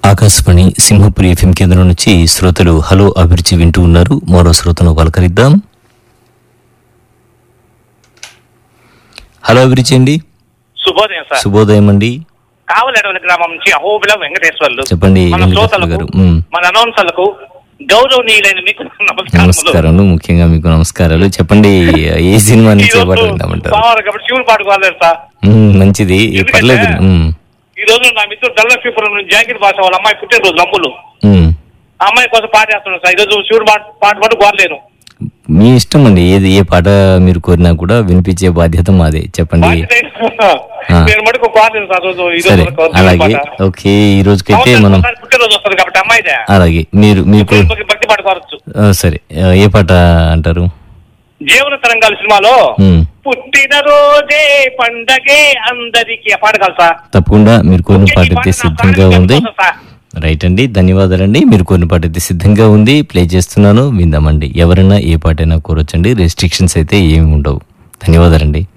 Akashvani Simhapuri FM కేంద్రం నుంచి శ్రోతలు హలో అభిరుచి వింటూ ఉన్నారు మరో శ్రోతను పలకరిద్దాం హలో అభిరుచి అండి శుభోదయం సార్ శుభోదయం అండి కావలడవల గ్రామం నుంచి అహోబిలం వెంకటేశ్వర్లు చెప్పండి మన వెంకటేశ్వర శ్రోతలకు గారు మ్. మన అనౌన్సర్లకు గౌరవనీయులైన మీకు నమస్కారం నమస్కారాలు ముఖ్యంగా మీకు నమస్కారాలు చెప్పండి ఏ సినిమా నుంచి ఏ పాట విందామంటారు సోమవారం కాబట్టి శివుడు పాడుకోవాలి సార్ మ్, మంచిది ఏ ఎందుకంటే- పర్లేదు మ్, ఈ రోజు నా మిత్రుడు దళలక్ష్మీపురం నుంచి జాకిర్ భాష వాళ్ళ అమ్మాయి పుట్టినరోజు నంబులు మ్. ఆ అమ్మాయి కోసం పాట చేస్తున్నాను సార్ ఈ రోజు శివుడు పాట పాట పాటు కోరలేను మీ ఇష్టం అండి ఏది ఏ పాట మీరు కోరినా కూడా వినిపించే బాధ్యత మాదే చెప్పండి బాధ్యత ఆ. నేను మటుకు కోరలేను సార్ రోజు ఈ సరే రోజు వరకు అలాగే పాట. ఓకే ఈ రోజుకైతే సంవత్సరానికి మనం ఒకసారి పుట్టినరోజు వస్తుంది కాబట్టి అమ్మాయిదే అలాగే మీరు మీకు భక్తి- భక్తి పాట కోరచ్చు ఆ, సరే ఆ, ఏ పాట అంటారు జీవన తరంగాలు సినిమాలో మ్, పుట్టినరోజే పండగే అందరికి ఆ పాట కాదు సార్ తప్పకుండా మీరు కోరిన పాట ఈ అయితే పాట నా సిద్ధంగా ప్రాణం ఉంది కోసం సార్. రైట్ అండి ధన్యవాదాలండి మీరు కోరిన పాట అయితే సిద్ధంగా ఉంది ప్లే చేస్తున్నాను విందామండి ఎవరైనా ఏ పాటైనా కోరొచ్చండి రెస్ట్రిక్షన్స్ అయితే ఏమి ఉండవు ధన్యవాదాలండి